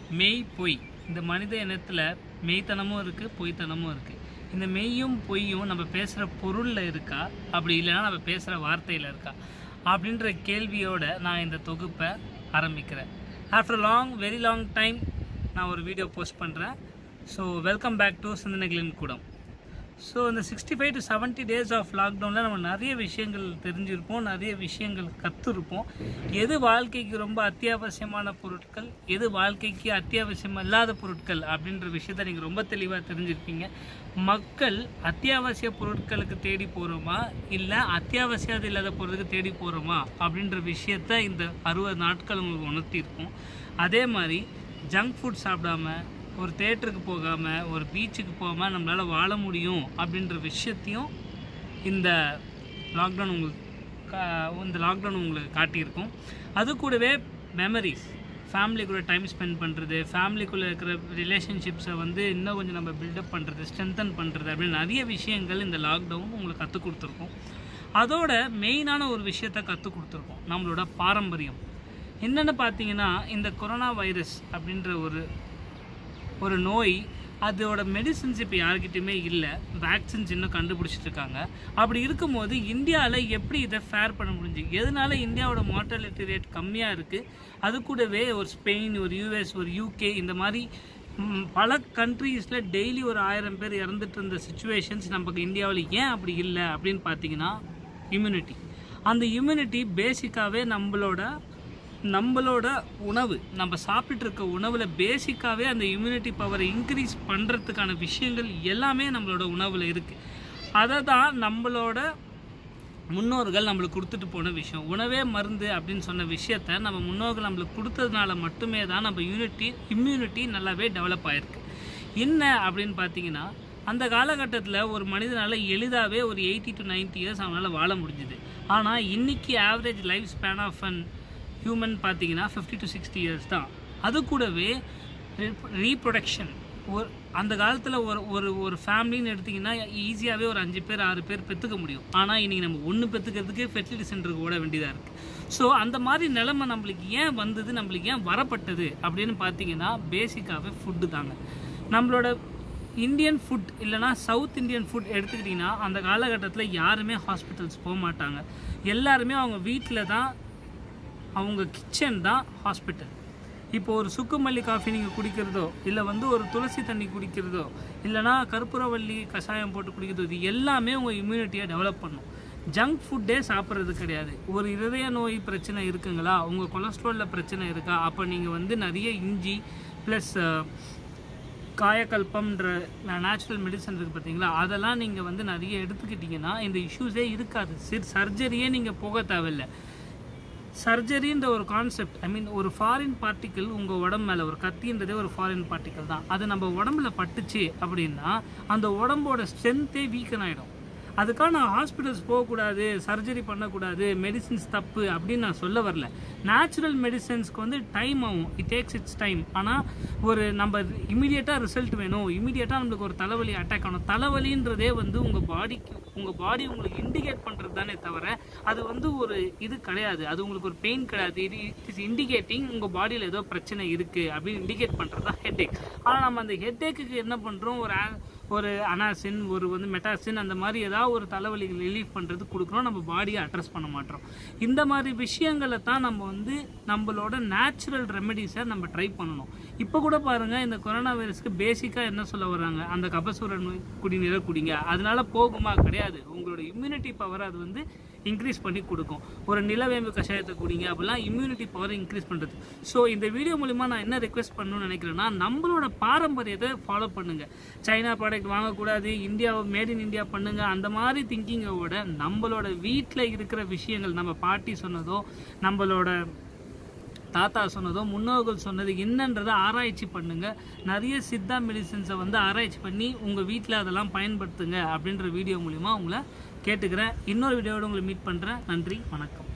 மெய் பொய் இந்த மனித இனத்தில் மெய்த்தனமும் இருக்குது பொய்த்தனமும் இருக்குது இந்த மெய்யும் பொய்யும் நம்ம பேசுகிற பொருளில் இருக்கா அப்படி இல்லைன்னா நம்ம பேசுகிற வார்த்தையில் இருக்கா அப்படின்ற கேள்வியோட நான் இந்த தொகுப்பை ஆரம்பிக்கிறேன் after long very long time நான் ஒரு வீடியோ போஸ்ட் பண்ணுறேன் ஸோ வெல்கம் பேக் டு சிந்தனைகளின் கூடம் ஸோ இந்த sixty five to seventy days of லாக்டவுனில் நம்ம நிறைய விஷயங்கள் தெரிஞ்சிருப்போம் நிறைய விஷயங்கள் கற்றுருப்போம் எது வாழ்க்கைக்கு ரொம்ப அத்தியாவசியமான பொருட்கள் எது வாழ்க்கைக்கு அத்தியாவசியம் இல்லாத பொருட்கள் அப்படின்ற விஷயத்த நீங்கள் ரொம்ப தெளிவாக தெரிஞ்சிருப்பீங்க மக்கள் அத்தியாவசிய பொருட்களுக்கு தேடி போகிறோமா இல்லை அத்தியாவசியம் இல்லாத பொருளுக்கு தேடி போகிறோமா அப்படின்ற விஷயத்த இந்த அறுபது நாட்கள் உங்களுக்கு உணர்த்தியிருக்கும் அதே மாதிரி ஜங்க் ஃபுட் சாப்பிடாம ஒரு தேட்டருக்கு போகாமல் ஒரு பீச்சுக்கு போகாமல் நம்மளால் வாழ முடியும் அப்படின்ற விஷயத்தையும் இந்த லாக்டவுன் உங்களுக்கு கா- இந்த லாக்டவுன் உங்களுக்கு காட்டியிருக்கும் அது கூடவே மெமரிஸ் ஃபேமிலி கூட டைம் ஸ்பெண்ட் பண்ணுறது ஃபேமிலிக்குள்ளே இருக்கிற ரிலேஷன்ஷிப்ஸை வந்து இன்னும் கொஞ்சம் நம்ம பில்டப் பண்ணுறது ஸ்ட்ரென்தன் பண்ணுறது அப்படின்னு நிறைய விஷயங்கள் இந்த லாக்டவுன் உங்களுக்கு கற்றுக் கொடுத்துருக்கோம் அதோட மெயினான ஒரு விஷயத்த கற்றுக் கொடுத்துருக்கோம் நம்மளோட பாரம்பரியம் என்னென்னு பார்த்தீங்கன்னா இந்த கொரோனா வைரஸ் அப்படின்ற ஒரு ஒரு நோய் அதோட மெடிசின்ஸ் இப்போ யார்கிட்டயுமே இல்லை வேக்சின்ஸ் இன்னும் கண்டுபிடிச்சிட்டு இருக்காங்க அப்படி இருக்கும்போது இந்தியாவில் எப்படி இதை ஃபேர் பண்ண முடிஞ்சு எதனால இந்தியாவோட மார்ட்டாலிட்டி ரேட் கம்மியாக இருக்குது அது கூடவே ஒரு ஸ்பெயின் ஒரு யூஎஸ் ஒரு யூகே இந்த மாதிரி ம், பல கண்ட்ரீஸில் டெய்லி ஒரு ஆயிரம் பேர் இறந்துட்டு இருந்த சுச்சுவேஷன்ஸ் நமக்கு இந்தியாவில் ஏன் அப்படி இல்லை அப்படின்னு பார்த்தீங்கன்னா இம்யூனிட்டி அந்த இம்யூனிட்டி பேசிக்காகவே நம்மளோட நம்மளோட உணவு நம்ம சாப்பிட்டு இருக்க உணவில் பேசிக்காகவே அந்த இம்யூனிட்டி பவரை இன்க்ரீஸ் பண்ணுறதுக்கான விஷயங்கள் எல்லாமே நம்மளோட உணவில் இருக்குது அதை தான் நம்மளோட முன்னோர்கள் நம்மளுக்கு கொடுத்துட்டு போன விஷயம் உணவே மருந்து அப்படின்னு சொன்ன விஷயத்த நம்ம முன்னோர்கள் நம்மளுக்கு கொடுத்ததுனால மட்டுமே தான் நம்ம யூனிட்டி இம்யூனிட்டி நல்லாவே டெவலப் ஆயிருக்கு என்ன அப்படின்னு பார்த்தீங்கன்னா அந்த காலகட்டத்தில் ஒரு மனிதனால் எளிதாகவே ஒரு எயிட்டி டு 90 இயர்ஸ் அவனால் வாழ முடிஞ்சுது ஆனால் இன்னைக்கு average life span of an human பார்த்தீங்கன்னா ஃபிஃப்டி டு சிக்ஸ்டி இயர்ஸ் தான் அது கூடவே ரீப்ரொடக்ஷன் ஒரு அந்த காலத்தில் ஒரு ஒரு ஒரு ஃபேமிலின்னு எடுத்திங்கன்னா ஈஸியாகவே ஒரு அஞ்சு பேர் ஆறு பேர் பெற்றுக்க முடியும் ஆனால் இன்றைக்கி நம்ம ஒன்று பெற்றுக்கிறதுக்கே ஃபெர்டிலிட்டி சென்டருக்கு ஓட வேண்டியதாக இருக்குது ஸோ அந்த மாதிரி நிலைமை நம்மளுக்கு ஏன் வந்தது நம்மளுக்கு ஏன் வரப்பட்டது அப்படின்னு பார்த்தீங்கன்னா பேசிக்காகவே ஃபுட்டு தாங்க நம்மளோட இந்தியன் ஃபுட் இல்லைனா சவுத் இந்தியன் ஃபுட் எடுத்துக்கிட்டிங்கன்னா அந்த காலகட்டத்தில் யாருமே ஹாஸ்பிட்டல்ஸ் போக மாட்டாங்க எல்லாருமே அவங்க வீட்டில் தான் அவங்க கிச்சன் தான் ஹாஸ்பிட்டல் இப்போ ஒரு சுக்குமல்லி காஃபி நீங்கள் குடிக்கிறதோ இல்லை வந்து ஒரு துளசி தண்ணி குடிக்கிறதோ இல்லைனா கற்பூரவள்ளி கஷாயம் போட்டு குடிக்கிறதோ இது எல்லாமே உங்கள் இம்யூனிட்டியை டெவலப் பண்ணும் ஜங்க் ஃபுட்டே சாப்பிட்றது கிடையாது ஒரு இருதய நோய் பிரச்சனை இருக்குங்களா உங்கள் கொலஸ்ட்ராலில் பிரச்சனை இருக்கா அப்போ நீங்கள் வந்து நிறைய இஞ்சி ப்ளஸ் காயக்கல்பம்ன்ற நேச்சுரல் மெடிசன் இருக்குது பார்த்தீங்களா அதெல்லாம் நீங்கள் வந்து நிறைய எடுத்துக்கிட்டிங்கன்னா இந்த இஷ்யூஸே இருக்காது சரி சர்ஜரியே நீங்கள் போக தேவையில்லை சர்ஜரின்ற ஒரு கான்செப்ட் ஐ மீன் ஒரு ஃபாரின் பார்ட்டிக்கல் உங்கள் உடம்பு மேலே ஒரு கத்தின்றதே ஒரு ஃபாரின் பார்ட்டிக்கல் தான் அது நம்ம உடம்புல பட்டுச்சு அப்படின்னா அந்த உடம்போட ஸ்ட்ரென்த்தே வீக்கன் ஆகிடும் அதுக்காக நான் ஹாஸ்பிட்டல்ஸ் போகக்கூடாது சர்ஜரி பண்ணக்கூடாது மெடிசின்ஸ் தப்பு அப்படின்னு நான் சொல்ல வரல நேச்சுரல் மெடிசன்ஸ்க்கு வந்து டைம் ஆகும் இட் டேக்ஸ் இட்ஸ் டைம் ஆனால் ஒரு நம்ம இமீடியட்டாக ரிசல்ட் வேணும் இமீடியட்டாக நம்மளுக்கு ஒரு தலைவலி அட்டாக் ஆகணும் தலைவலின்றதே வந்து உங்கள் பாடிக்கு உங்கள் பாடி உங்களுக்கு இண்டிகேட் பண்ணுறது தானே தவிர அது வந்து ஒரு இது கிடையாது அது உங்களுக்கு ஒரு பெயின் கிடையாது இது இட் இஸ் இண்டிகேட்டிங் உங்கள் பாடியில் ஏதோ பிரச்சனை இருக்குது அப்படின்னு இண்டிகேட் பண்ணுறது தான் ஹெட்டேக் ஆனால் நம்ம அந்த ஹெட்டேக்கு என்ன பண்ணுறோம் ஒரு a- ஒரு அனாசின் ஒரு வந்து மெட்டாசின் அந்த மாதிரி ஏதாவது ஒரு தலைவலிகள் ரிலீஃப் பண்ணுறது கொடுக்குறோம் நம்ம பாடியை அட்ரஸ் பண்ண மாட்டோம் இந்த மாதிரி விஷயங்களை தான் நம்ம வந்து நம்மளோட நேச்சுரல் ரெமெடிஸை நம்ம ட்ரை பண்ணணும் இப்போ கூட பாருங்கள் இந்த கொரோனா வைரஸ்க்கு பேசிக்காக என்ன சொல்ல வராங்க அந்த கபசூர நோய் குடிநீரை குடிங்க அதனால போகுமா கிடையாது உங்களோட இம்யூனிட்டி பவர் அது வந்து இன்க்ரீஸ் பண்ணி கொடுக்கும் ஒரு நிலவேம்பு கஷாயத்தை குடிங்க அப்படிலாம் இம்யூனிட்டி பவர் இன்க்ரீஸ் பண்ணுறது ஸோ இந்த வீடியோ மூலிமா நான் என்ன ரெக்வெஸ்ட் பண்ணணும்னு நினைக்கிறேன்னா நம்மளோட பாரம்பரியத்தை ஃபாலோ பண்ணுங்க சைனா ப்ராடக்ட் வாங்கக்கூடாது இந்தியா மேட் இன் இந்தியா பண்ணுங்க அந்த மாதிரி திங்கிங்கோட நம்மளோட வீட்டில் இருக்கிற விஷயங்கள் நம்ம பாட்டி சொன்னதோ நம்மளோட தாத்தா சொன்னதோ முன்னோர்கள் சொன்னது என்னன்றதை ஆராய்ச்சி பண்ணுங்க நிறைய சித்தா மெடிசன்ஸை வந்து ஆராய்ச்சி பண்ணி உங்கள் வீட்டில் அதெல்லாம் பயன்படுத்துங்க அப்படின்ற வீடியோ மூலிமா உங்களை கேட்டுக்கிறேன் இன்னொரு வீடியோவோட உங்களை மீட் பண்ணுறேன் நன்றி வணக்கம்